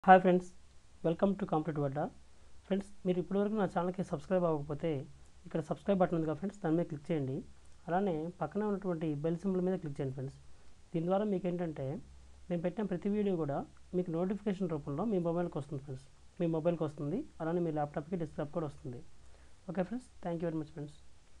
hi friends welcome to complete వడ్డా friends మీరు ఇప్పటివరకు నా ఛానల్కి సబ్స్క్రైబ్ అవ్వకపోతే ఇక్కడ సబ్స్క్రైబ్ బటన్ ఉంది కదా ఫ్రెండ్స్ దాని మీద క్లిక్ చేయండి అలానే పక్కనే ఉన్నటువంటి బెల్ సింబల్ మీద క్లిక్ చేయండి ఫ్రెండ్స్ దీని ద్వారా మీకు ఏంటంటే నేను పెట్టిన ప్రతి వీడియో కూడా మీకు నోటిఫికేషన్ రూపంలో మీ మొబైల్కి వస్తుంది ఫ్రెండ్స్ మీ మొబైల్కి వస్తుంది అలానే మీ ల్యాప్టాప్కి డెస్క్టాప్ కూడా వస్తుంది okay friends thank you very much friends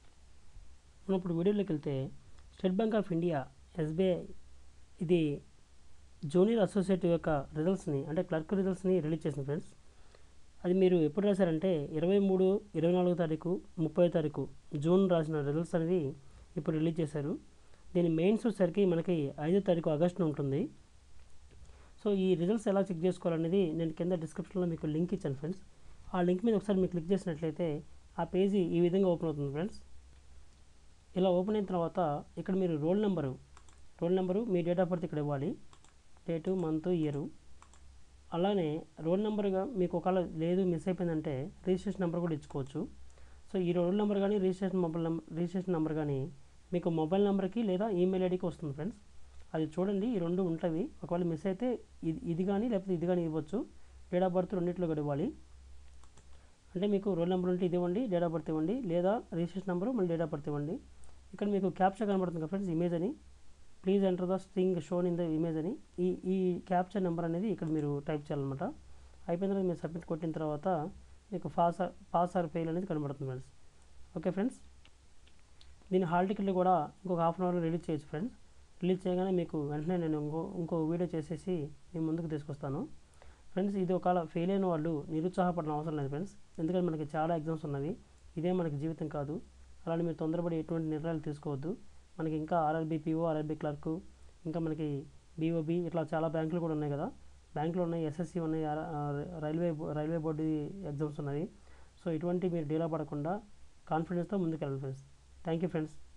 మనం ఇప్పుడు వీడియోలోకి వెళ్తే State Bank of India SBI ఇది జూనియర్ అసోసియేట్ యొక్క రిజల్ట్స్ని అంటే క్లర్క్ రిజల్ట్స్ని రిలీజ్ చేసింది ఫ్రెండ్స్ అది మీరు ఎప్పుడు రాశారంటే ఇరవై మూడు ఇరవై నాలుగో తారీఖు ముప్పై తారీఖు జూన్ రాసిన రిజల్ట్స్ అనేవి ఇప్పుడు రిలీజ్ చేశారు దీని మెయిన్స్ వచ్చేసరికి మనకి ఐదో తారీఖు ఆగస్టున ఉంటుంది సో ఈ రిజల్ట్స్ ఎలా చెక్ చేసుకోవాలనేది నేను కింద డిస్క్రిప్షన్లో మీకు లింక్ ఇచ్చాను ఫ్రెండ్స్ ఆ లింక్ మీద ఒకసారి మీరు క్లిక్ చేసినట్లయితే ఆ పేజీ ఈ విధంగా ఓపెన్ అవుతుంది ఫ్రెండ్స్ ఇలా ఓపెన్ అయిన తర్వాత ఇక్కడ మీరు రోల్ నెంబరు రోల్ నెంబరు మీ డేట్ ఆఫ్ బర్త్ ఇక్కడ ఇవ్వాలి డేటు మంత్ ఇయరు అలానే రోల్ నెంబర్గా మీకు ఒకవేళ లేదు మిస్ అయిపోయిందంటే రిజిస్ట్రేషన్ నెంబర్ కూడా ఇచ్చుకోవచ్చు సో ఈ రోల్ నెంబర్ కానీ registration mobile number registration number కానీ మీకు మొబైల్ నెంబర్కి లేదా ఈమెయిల్ ఐడికి వస్తుంది ఫ్రెండ్స్ అది చూడండి ఈ రెండు ఉంటాయి ఒకవేళ మిస్ అయితే ఇది ఇది కానీ లేకపోతే ఇది కానీ ఇవ్వచ్చు డేట్ ఆఫ్ బర్త్ రెండింటిలో కూడా ఇవ్వాలి అంటే మీకు రోల్ నెంబర్ ఉంటే ఇది ఇవ్వండి డేట్ ఆఫ్ బర్త్ ఇవ్వండి లేదా రిజిస్ట్రేషన్ నెంబరు మళ్ళీ డేట్ ఆఫ్ బర్త్ ఇవ్వండి ఇక్కడ మీకు క్యాప్చర్ కనబడుతుంది కదా ఫ్రెండ్స్ ఇమేజ్ అని please enter the string shown in the image అని ఈ ఈ క్యాప్చర్ నెంబర్ అనేది ఇక్కడ మీరు టైప్ చేయాలన్నమాట అయిపోయిన తర్వాత మీరు సబ్మిట్ కొట్టిన తర్వాత మీకు పాస్ పాస్ ఆర్ ఫెయిల్ అనేది కనబడుతుంది ఫ్రెండ్స్ ఓకే ఫ్రెండ్స్ దీని హాల్ టికెట్లు కూడా ఇంకొక హాఫ్ అన్ అవర్లో రిలీజ్ చేయొచ్చు ఫ్రెండ్స్ రిలీజ్ చేయగానే మీకు వెంటనే నేను ఇంకో ఇంకో వీడియో చేసేసి మీ ముందుకు తీసుకొస్తాను ఫ్రెండ్స్ ఇది ఒకవేళ ఫెయిల్ అయిన వాళ్ళు నిరుత్సాహపడిన అవసరం లేదు ఫ్రెండ్స్ ఎందుకంటే మనకి చాలా ఎగ్జామ్స్ ఉన్నవి ఇదే మనకి జీవితం కాదు అలానే మీరు తొందరపడి ఎటువంటి నిర్ణయాలు తీసుకోవద్దు మనకి ఇంకా ఆర్ఆర్బీ పీఓ ఆర్ఆర్బీ క్లర్క్ ఇంకా మనకి బీఓబీ ఇట్లా చాలా బ్యాంకులు కూడా ఉన్నాయి కదా బ్యాంకులు ఉన్నాయి ఎస్ఎస్సి ఉన్నాయి రైల్వే రైల్వే బోర్డు ఎగ్జామ్స్ ఉన్నాయి సో ఇటువంటి మీరు డీలా పడకుండా కాన్ఫిడెన్స్తో ముందుకు వెళ్ళండి ఫ్రెండ్స్ థ్యాంక్ యూ ఫ్రెండ్స్